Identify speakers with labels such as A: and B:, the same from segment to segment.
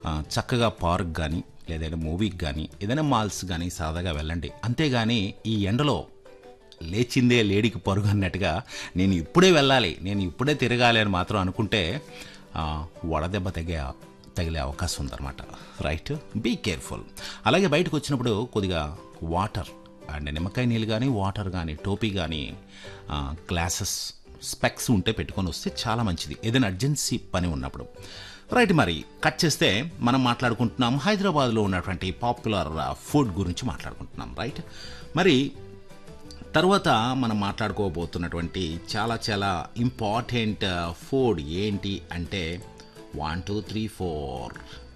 A: ఆ, చక్కగా పార్క్ కానీ లేదంటే మూవీకి కానీ ఏదైనా మాల్స్ కానీ సరదాగా వెళ్ళండి అంతేగాని ఈ ఎండలో లేచిందే లేడికి పరుగు అన్నట్టుగా నేను ఇప్పుడే వెళ్ళాలి నేను ఇప్పుడే తిరగాలి అని మాత్రం అనుకుంటే ఆ, వడదెబ్బ తగే తగిలే అవకాశం ఉందన్నమాట రైట్ బీ కేర్ఫుల్ అలాగే బయటకు వచ్చినప్పుడు కొద్దిగా వాటర్ అండ్ నిమ్మకాయ నీళ్ళు కానీ వాటర్ కానీ టోపీ కానీ గ్లాసెస్ స్పెక్స్ ఉంటే పెట్టుకొని వస్తే చాలా మంచిది ఏదైనా అర్జెన్సీ పని ఉన్నప్పుడు రైట్ మరి కట్ చేస్తే మనం మాట్లాడుకుంటున్నాం హైదరాబాద్లో ఉన్నటువంటి పాపులర్ ఫుడ్ గురించి మాట్లాడుకుంటున్నాం రైట్ మరి తర్వాత మనం మాట్లాడుకోబోతున్నటువంటి చాలా చాలా ఇంపార్టెంట్ ఫుడ్ ఏంటి అంటే one two three four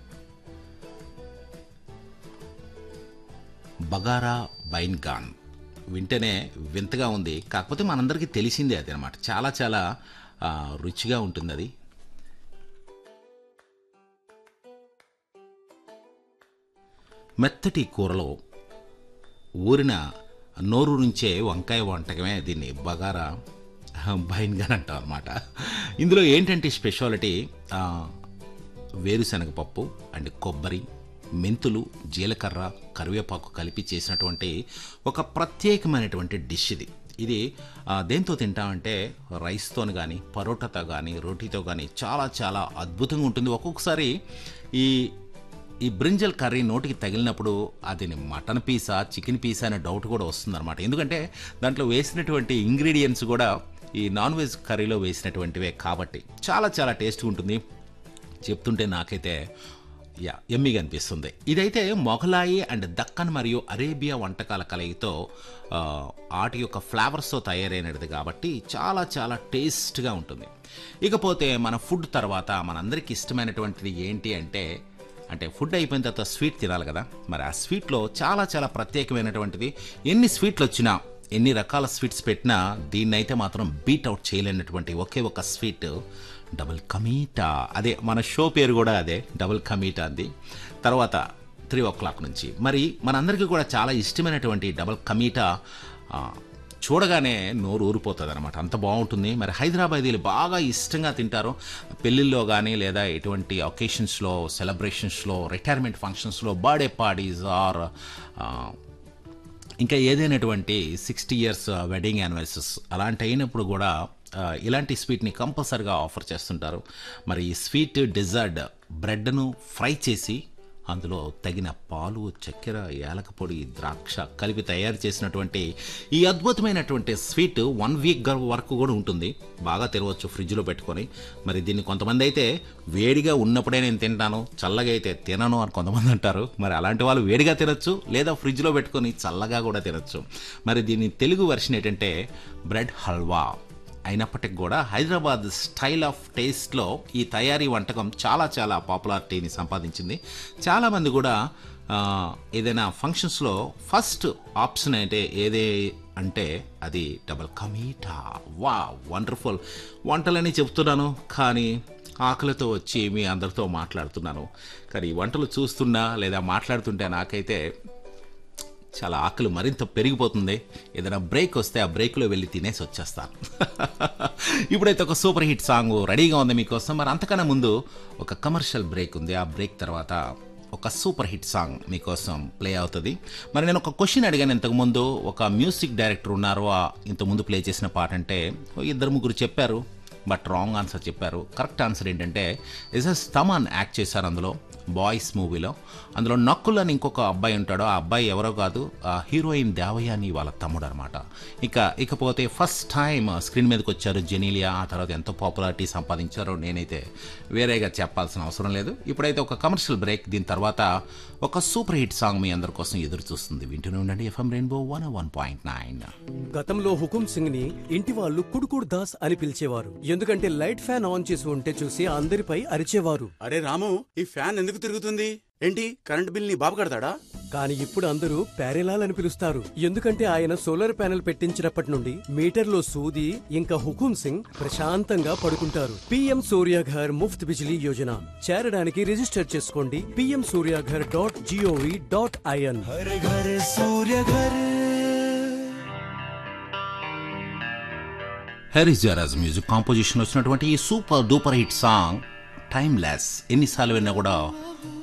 A: bagara baingan వింటేనే వింతగా ఉంది కాకపోతే మనందరికీ తెలిసిందే అది అనమాట చాలా చాలా ఆ, రుచిగా ఉంటుంది అది మెత్తటి కూరలో ఊరిన నోరు నుంచే వంకాయ వంటకమే దీన్ని బగారా బైన్గా అంటాం అనమాట ఇందులో ఏంటంటే స్పెషాలిటీ ఆ, వేరుశనగ పప్పు అండ్ కొబ్బరి మెంతులు జీలకర్ర కరివేపాకు కలిపి చేసినటువంటి ఒక ప్రత్యేకమైనటువంటి డిష్ ఇది ఇది ఆ, దేంతో తింటామంటే రైస్తో కానీ పరోటాతో కానీ రోటీతో కానీ చాలా చాలా అద్భుతంగా ఉంటుంది ఒక్కొక్కసారి ఈ ఈ బ్రింజల్ కర్రీ నోటికి తగిలినప్పుడు అది మటన్ పీసా చికెన్ పీసా అనే డౌట్ కూడా వస్తుందన్నమాట ఎందుకంటే దాంట్లో వేసినటువంటి ఇంగ్రీడియంట్స్ కూడా ఈ నాన్ వెజ్ కర్రీలో వేసినటువంటివే కాబట్టి చాలా చాలా టేస్ట్గా ఉంటుంది చెప్తుంటే నాకైతే యా ఎమ్మిగా అనిపిస్తుంది ఇదైతే మొఘలాయి అండ్ దక్కన్ మరియు అరేబియా వంటకాల కలయితో ఆ, వాటి యొక్క ఫ్లేవర్స్తో తయారైనది కాబట్టి చాలా చాలా టేస్ట్గా ఉంటుంది ఇకపోతే మన ఫుడ్ తర్వాత మనందరికీ ఇష్టమైనటువంటిది ఏంటి అంటే అంటే ఫుడ్ అయిపోయిన తర్వాత స్వీట్ తినాలి కదా మరి ఆ స్వీట్లో చాలా చాలా ప్రత్యేకమైనటువంటిది ఎన్ని స్వీట్లు వచ్చినా ఎన్ని రకాల స్వీట్స్ పెట్టినా దీన్ని అయితే మాత్రం బీట్ అవుట్ చేయలేనటువంటి ఒకే ఒక స్వీట్ డబుల్ కమీటా అదే మన షో పేరు కూడా అదే డబుల్ కమీటా అంది తర్వాత త్రీ ఓ క్లాక్ నుంచి మరి మనందరికీ కూడా చాలా ఇష్టమైనటువంటి డబుల్ కమీటా ఆ, చూడగానే నోరు ఊరిపోతుంది అనమాట అంత బాగుంటుంది మరి హైదరాబాదీలు బాగా ఇష్టంగా తింటారు పెళ్ళిళ్ళలో కానీ లేదా ఎటువంటి ఒకేషన్స్లో సెలబ్రేషన్స్లో రిటైర్మెంట్ ఫంక్షన్స్లో బర్త్డే పార్టీస్ ఆర్ ఇంకా ఏదైనటువంటి సిక్స్టీ ఇయర్స్ వెడ్డింగ్ యానివర్సరీస్ అలాంటి అయినప్పుడు కూడా ఆ, ఇలాంటి స్వీట్ని కంపల్సరిగా ఆఫర్ చేస్తుంటారు మరి ఈ స్వీట్ డిజర్ట్ బ్రెడ్ను ఫ్రై చేసి అందులో తగిన పాలు చక్కెర యాలక పొడి ద్రాక్ష కలిపి తయారు చేసినటువంటి ఈ అద్భుతమైనటువంటి స్వీట్ వన్ వీక్ గ- వరకు కూడా ఉంటుంది బాగా తినవచ్చు ఫ్రిడ్జ్లో పెట్టుకొని మరి దీన్ని కొంతమంది అయితే వేడిగా ఉన్నప్పుడే నేను తింటాను చల్లగా అయితే తినను అని కొంతమంది అంటారు మరి అలాంటి వాళ్ళు వేడిగా తినొచ్చు లేదా ఫ్రిడ్జ్లో పెట్టుకొని చల్లగా కూడా తినొచ్చు మరి దీని తెలుగు వెర్షన్ ఏంటంటే బ్రెడ్ హల్వా అయినప్పటికీ కూడా హైదరాబాద్ స్టైల్ ఆఫ్ టేస్ట్లో ఈ తయారీ వంటకం చాలా చాలా పాపులారిటీని సంపాదించింది చాలామంది కూడా ఆ, ఏదైనా ఫంక్షన్స్లో ఫస్ట్ ఆప్షన్ అయితే ఏదే అంటే అది డబల్ కమీటా వా వండర్ఫుల్ వంటలని చెప్తున్నాను కానీ ఆకలితో వచ్చి మీ అందరితో మాట్లాడుతున్నాను కానీ ఈ వంటలు చూస్తున్నా లేదా మాట్లాడుతుంటే నాకైతే చాలా ఆకలి మరింత పెరిగిపోతుంది ఏదైనా బ్రేక్ వస్తే ఆ బ్రేక్లో వెళ్ళి తినేసి వచ్చేస్తాను ఇప్పుడైతే ఒక సూపర్ హిట్ సాంగ్ రెడీగా ఉంది మీకోసం మరి అంతకన్నా ముందు ఒక కమర్షియల్ బ్రేక్ ఉంది ఆ బ్రేక్ తర్వాత ఒక సూపర్ హిట్ సాంగ్ మీకోసం ప్లే అవుతుంది మరి నేను ఒక క్వశ్చన్ అడిగాను ఇంతకుముందు ఒక మ్యూజిక్ డైరెక్టర్ ఉన్నారు ఆ ఇంతకుముందు ప్లే చేసిన పాట అంటే ఓ ఇద్దరు ముగ్గురు చెప్పారు బట్ రాంగ్ ఆన్సర్ చెప్పారు కరెక్ట్ ఆన్సర్ ఏంటంటే ఎస్ఎస్ తమన్ యాక్ట్ చేశారు అందులో బాయ్స్ మూవీలో అందులో నక్కుల్ అని ఇంకొక అబ్బాయి ఉంటాడు ఆ అబ్బాయి ఎవరో కాదు ఆ హీరోయిన్ దేవయాని వాళ్ళ తమ్ముడు అనమాట ఇక ఇకపోతే ఫస్ట్ టైం స్క్రీన్ మీదకి వచ్చారు జెనీలియా ఆ తర్వాత ఎంతో పాపులారిటీ సంపాదించారో నేనైతే వేరేగా చెప్పాల్సిన అవసరం లేదు ఇప్పుడైతే ఒక కమర్షియల్ బ్రేక్ దీని తర్వాత ఒక సూపర్ హిట్ సాంగ్ మీ అందరి కోసం ఎదురు చూస్తుంది వింటూనే ఉండండి FM Rainbow one one point nine
B: గతంలో హుకుం సింగ్ ని ఇంటి వాళ్ళు కుడుకుడు దాస్ అని పిలిచేవారు ఎందుకంటే లైట్ ఫ్యాన్ ఆన్ చేసి ఉంటే చూసి అందరిపై అరిచేవారు
C: అరే రాము ఈ ఫ్యాన్ ఎందుకు తిరుగుతుంది ఏంటి కరెంట్ బిల్ ని బాబు కడతాడా
B: కానీ ఇప్పుడు అందరూ ప్యారెలాల్ అని పిలుస్తారు ఎందుకంటే ఆయన సోలార్ ప్యానెల్ పెట్టించినప్పటి నుండి మీటర్లో సూది ఇంకా హుకుం సింగ్ ప్రశాంతంగా పడుకుంటారు పిఎం సూర్యాఘర్ ముఫ్త్ బిజిలీ యోజన చేరడానికి రిజిస్టర్ చేసుకోండి PM Suryaghar dot G O V dot I N
A: Harris Jayaraj music composition వచ్చినటువంటి ఈ super duper hit song timeless ఎన్నిసార్లు విన్నా కూడా